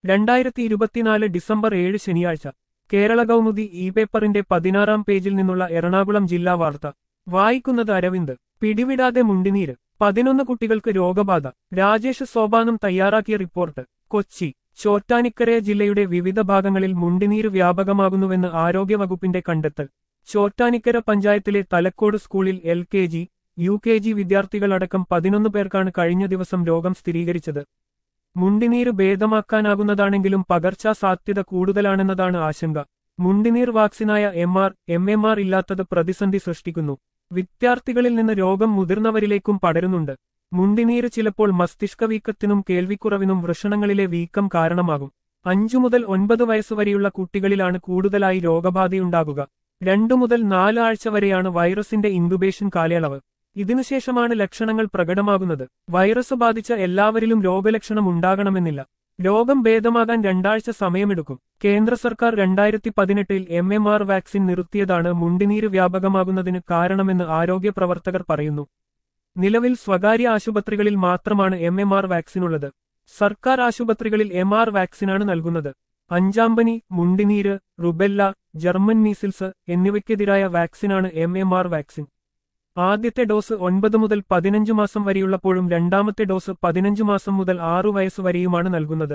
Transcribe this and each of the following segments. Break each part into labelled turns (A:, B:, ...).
A: രണ്ടായിരത്തി ഇരുപത്തിനാല് ഡിസംബർ ഏഴ് ശനിയാഴ്ച കേരള കൗമുദി ഇ പേപ്പറിന്റെ പതിനാറാം പേജിൽ നിന്നുള്ള എറണാകുളം ജില്ലാ വാർത്ത വായിക്കുന്നത് അരവിന്ദ് പിടിവിടാതെ മുണ്ടിനീര് പതിനൊന്ന് കുട്ടികൾക്ക് രോഗബാധ രാജേഷ് സോപാനം തയ്യാറാക്കിയ റിപ്പോർട്ട് കൊച്ചി ചോറ്റാനിക്കര ജില്ലയുടെ വിവിധ ഭാഗങ്ങളിൽ മുണ്ടിനീര് വ്യാപകമാകുന്നുവെന്ന് ആരോഗ്യവകുപ്പിന്റെ കണ്ടെത്തൽ ചോറ്റാനിക്കര പഞ്ചായത്തിലെ തലക്കോട് സ്കൂളിൽ L K G U K G വിദ്യാർത്ഥികളടക്കം പതിനൊന്ന് പേർക്കാണ് കഴിഞ്ഞ ദിവസം രോഗം സ്ഥിരീകരിച്ചത് മുണ്ടിനീര് ഭേദമാക്കാനാകുന്നതാണെങ്കിലും പകർച്ചാ സാധ്യത കൂടുതലാണെന്നതാണ് ആശങ്ക മുണ്ടിനീർ വാക്സിനായ M R M M R ഇല്ലാത്തത് പ്രതിസന്ധി സൃഷ്ടിക്കുന്നു വിദ്യാർത്ഥികളിൽ നിന്ന് രോഗം മുതിർന്നവരിലേക്കും പടരുന്നുണ്ട് മുണ്ടിനീര് ചിലപ്പോൾ മസ്തിഷ്ക വീക്കത്തിനും കേൾവിക്കുറവിനും വൃഷണങ്ങളിലെ വീക്കം കാരണമാകും അഞ്ചു മുതൽ ഒൻപത് വയസ്സുവരെയുള്ള കുട്ടികളിലാണ് കൂടുതലായി രോഗബാധയുണ്ടാകുക രണ്ടു മുതൽ നാല് ആഴ്ച വരെയാണ് വൈറസിന്റെ ഇൻക്യുബേഷൻ കാലയളവ് ഇതിനുശേഷമാണ് ലക്ഷണങ്ങൾ പ്രകടമാകുന്നത് വൈറസ് ബാധിച്ച എല്ലാവരിലും രോഗലക്ഷണം ഉണ്ടാകണമെന്നില്ല രോഗം ഭേദമാകാൻ രണ്ടാഴ്ച സമയമെടുക്കും കേന്ദ്ര സർക്കാർ രണ്ടായിരത്തി പതിനെട്ടിൽ എം എം ആർ വാക്സിൻ നിർത്തിയതാണ് മുണ്ടിനീര് വ്യാപകമാകുന്നതിന് കാരണമെന്ന് ആരോഗ്യ പ്രവർത്തകർ പറയുന്നു നിലവിൽ സ്വകാര്യ ആശുപത്രികളിൽ മാത്രമാണ് എം എം ആർ വാക്സിനുള്ളത് സർക്കാർ ആശുപത്രികളിൽ എം ആർ വാക്സിനാണ് നൽകുന്നത് അഞ്ചാമ്പനി മുണ്ടിനീര് റുബെല്ല ജർമ്മൻ മീസിൽസ് എന്നിവയ്ക്കെതിരായ വാക്സിനാണ് എം എം ആർ വാക്സിൻ ആദ്യത്തെ ഡോസ് ഒൻപത് മുതൽ പതിനഞ്ചു മാസം വരെയുള്ളപ്പോഴും രണ്ടാമത്തെ ഡോസ് പതിനഞ്ചു മാസം മുതൽ ആറു വയസ്സ് വരെയുമാണ് നൽകുന്നത്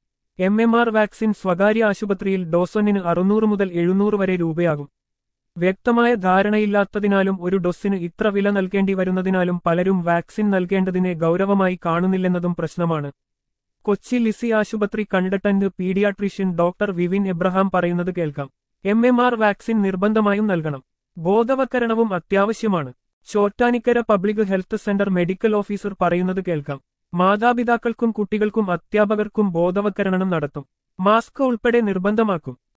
A: എം എം ആർ വാക്സിൻ സ്വകാര്യ ആശുപത്രിയിൽ ഡോസൊന്നിന് അറുന്നൂറ് മുതൽ എഴുന്നൂറ് വരെ രൂപയാകും വ്യക്തമായ ധാരണയില്ലാത്തതിനാലും ഒരു ഡോസിന് ഇത്ര വില നൽകേണ്ടി വരുന്നതിനാലും പലരും വാക്സിൻ നൽകേണ്ടതിനെ ഗൗരവമായി കാണുന്നില്ലെന്നതും പ്രശ്നമാണ് കൊച്ചി ലിസി ആശുപത്രി consultant paediatrician doctor Vivin Abraham പറയുന്നത് കേൾക്കാം എം എം ആർ വാക്സിൻ നിർബന്ധമായും നൽകണം ബോധവൽക്കരണവും അത്യാവശ്യമാണ് Chottanikkara public health centre medical officer പറയുന്നത് കേൾക്കാം മാതാപിതാക്കൾക്കും കുട്ടികൾക്കും അധ്യാപകർക്കും ബോധവൽക്കരണം നടത്തും മാസ്ക് ഉൾപ്പെടെ നിർബന്ധമാക്കും